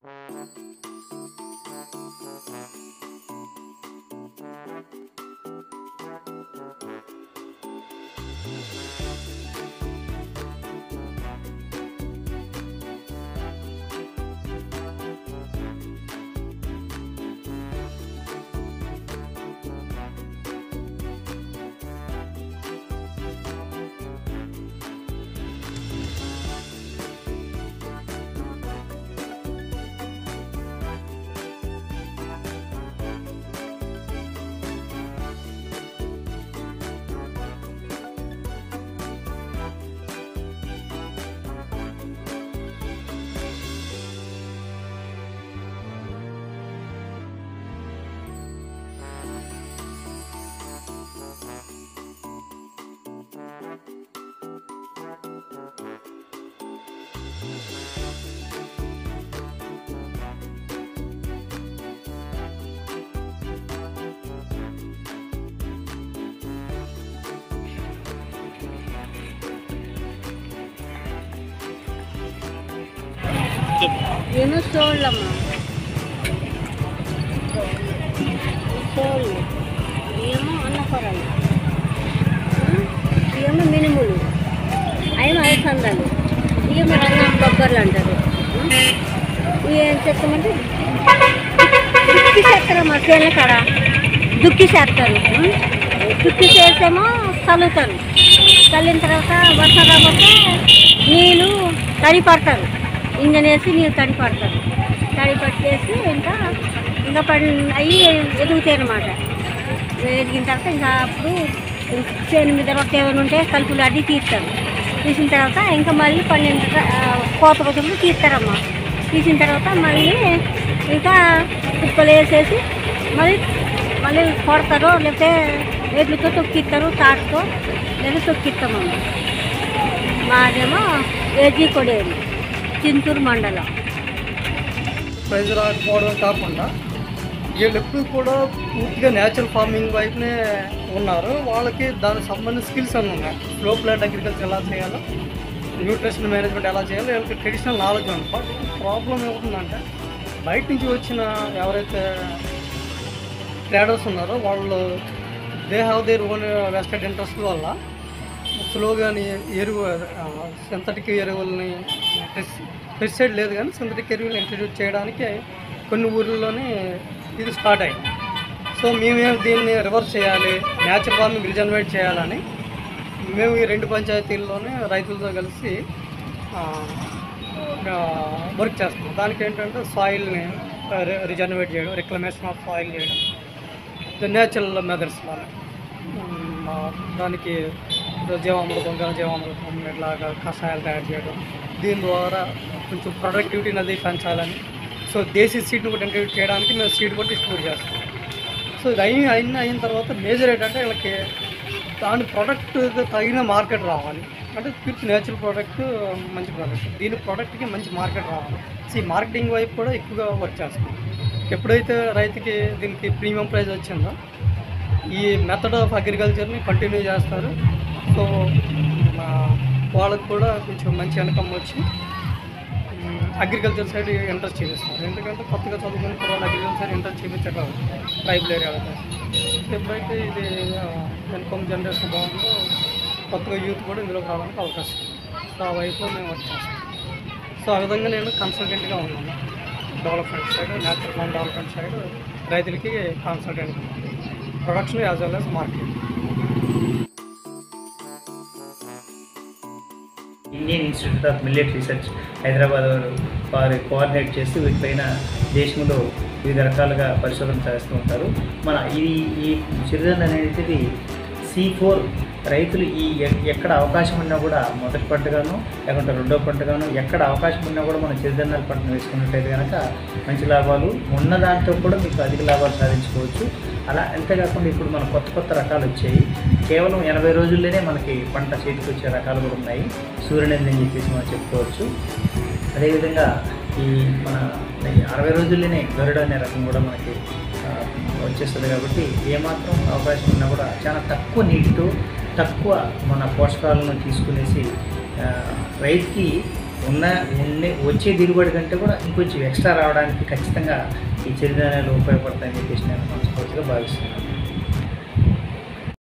ಏನು సోళ్ళమ్మ సోళ్ళు ఏమో అన్నపరాలు ఏమో మినుములు అవి అలసందాలు ఏమో రంగం బొబ్బర్లు అంటారు ఇవి ఏం చెప్తామంటే దుక్కి చేస్తారు మా చేనుల కాడ దుక్కి చేస్తారు దుక్కి చేసేమో చల్లుతారు చల్లిన తర్వాత వర్షం రాకపోతే నీళ్ళు తడి పడతారు ఇంజన్ వేసి నీళ్ళు తడి పడతారు తడి పట్టేసి ఇంకా ఇంకా పడి అవి ఎదుగుతాయి అన్నమాట ఎదిగిన తర్వాత ఇంకా అప్పుడు ఇంకా చేను మీద రొట్టె ఏమైనా ఉంటే కలుపులు అడ్డి తీస్తారు తీసిన తర్వాత ఇంకా మళ్ళీ పన్నెండు ర- ఆ, కోత కొద్దులు తీస్తారమ్మా తీసిన తర్వాత మళ్ళీ ఇంకా కుప్పలు వేసేసి మళ్ళీ మళ్ళీ కొడతారు లేకపోతే ఎడ్లతో తొక్కిస్తారు తాటుతో లేదా తొక్కిస్తామమ్మా మాదేమో ఏజీ కొడేరు చింతూరు మండలం ప్రైజ్ రాకపోవడం కాకుండా వీళ్ళు ఎప్పుడు కూడా పూర్తిగా న్యాచురల్ ఫార్మింగ్ వైపునే ఉన్నారు వాళ్ళకి దానికి సంబంధించిన స్కిల్స్ అన్నీ ఉన్నాయి స్లో ప్లాంట్ అగ్రికల్చర్ ఎలా చేయాలో న్యూట్రిషన్ మేనేజ్మెంట్ ఎలా చేయాలో వీళ్ళకి ట్రెడిషనల్ నాలెడ్జ్ ఉంది బట్ ప్రాబ్లం ఏమవుతుందంటే బయట నుంచి వచ్చిన ఎవరైతే ట్రేడర్స్ ఉన్నారో వాళ్ళు they have their own vested interest వల్ల స్లోగాని ఎరువు సింథటిక్ ఎరువులని పెస్టిసైడ్ లేదు కానీ సింథటిక్ ఎరువులు ఇంట్రడ్యూస్ చేయడానికి కొన్ని ఊర్లలోనే ఇది స్టార్ట్ అయింది సో మేమేం దీన్ని రివర్స్ చేయాలి న్యాచురల్ ఫార్మింగ్ రిజనరేట్ చేయాలని మేము ఈ రెండు పంచాయతీల్లోనే రైతులతో కలిసి వర్క్ చేస్తున్నాం దానికి ఏంటంటే సాయిల్ని రిజనరేట్ చేయడం రిక్లమేషన్ ఆఫ్ సాయిల్ చేయడం న్యాచురల్ మెథడ్స్ వల్ల దానికి జీవామృతం ఘన జీవామృతం ఇట్లాగా కషాయాలు తయారు చేయడం దీని ద్వారా కొంచెం ప్రొడక్టివిటీని అది పెంచాలని సో దేశీ సీడ్ని కూడా ఇంట్రడ్యూస్ చేయడానికి మేము సీడ్ కూడా డిస్ట్రిబ్యూట్ చేస్తాం సో ఇది అయిన అయిన అయిన తర్వాత మేజర్ ఏంటంటే వీళ్ళకి దాని ప్రోడక్ట్ తగిన మార్కెట్ రావాలి అంటే పూర్తి నేచురల్ ప్రోడక్ట్ మంచి ప్రోడక్ట్ దీని ప్రోడక్ట్కి మంచి మార్కెట్ రావాలి సో ఈ మార్కెటింగ్ వైపు కూడా ఎక్కువగా వర్క్ చేస్తాం ఎప్పుడైతే రైతుకి దీనికి ప్రీమియం ప్రైస్ వచ్చిందో ఈ మెథడ్ ఆఫ్ అగ్రికల్చర్ని కంటిన్యూ చేస్తారు సో మా వాళ్ళకు కూడా కొంచెం మంచి ఇన్కమ్ వచ్చి అగ్రికల్చర్ సైడ్ ఇంట్రెస్ట్ చూపిస్తారు ఎందుకంటే కొత్తగా చదువుకుని కుర్రాళ్ళు అగ్రికల్చర్ ఇంట్రెస్ట్ చూపించడం ట్రైబల్ ఏరియా ఎప్పుడైతే ఇది ఇన్కమ్ జనరేషన్ బాగుందో కొత్తగా యూత్ కూడా ఇందులోకి రావడానికి అవకాశం ఉంది. సో ఆ వైపులో మేము వర్క్ చేస్తాం సో ఆ విధంగా నేను కన్సల్టెంట్గా ఉన్నాను development side natural farm development side రైతులకి consultant production as well as market Indian Institute of Millet Research Hyderabad వారు వారు కోఆర్డినేట్ చేస్తూ వీటిపైన దేశంలో వివిధ రకాలుగా పరిశోధన చేస్తూ ఉంటారు మన ఈ ఈ చిరుధాన్యం అనేది సి ఫోర్ రైతులు ఈ ఎ- ఎక్కడ అవకాశం ఉన్నా కూడా మొదటి పంటగాను లేకుంటే రెండో పంటగాను ఎక్కడ అవకాశం ఉన్నా కూడా మనం చిరుధాన్యాల పంటను వేసుకున్నట్టయితే కనుక మంచి లాభాలు ఉన్న దాంతో కూడా మీకు అధిక లాభాలు సాధించుకోవచ్చు అలా అంతేకాకుండా ఇప్పుడు మన కొత్త కొత్త రకాలు వచ్చాయి కేవలం ఎనభై రోజుల్లోనే మనకి పంట చేతికి వచ్చే రకాలు కూడా ఉన్నాయి సూర్యనంది అని చెప్పేసి మనం చెప్పుకోవచ్చు అదేవిధంగా ఈ మన ఈ అరవై రోజుల్లోనే గరుడ అనే రకం కూడా మనకి ఆ, వచ్చేస్తుంది కాబట్టి ఏమాత్రం అవకాశం ఉన్నా కూడా చాలా తక్కువ నీటితో తక్కువ మన పోషకాలను తీసుకునేసి ఆ, రైతుకి ఉన్న ఉండే వచ్చే దిగుబడి కంటే కూడా ఇంకొంచెం ఎక్స్ట్రా రావడానికి ఖచ్చితంగా ఈ చిరుధాన్యాలు ఉపయోగపడతాయని చెప్పేసి నేను మనస్ఫూర్తిగా భావిస్తున్నాను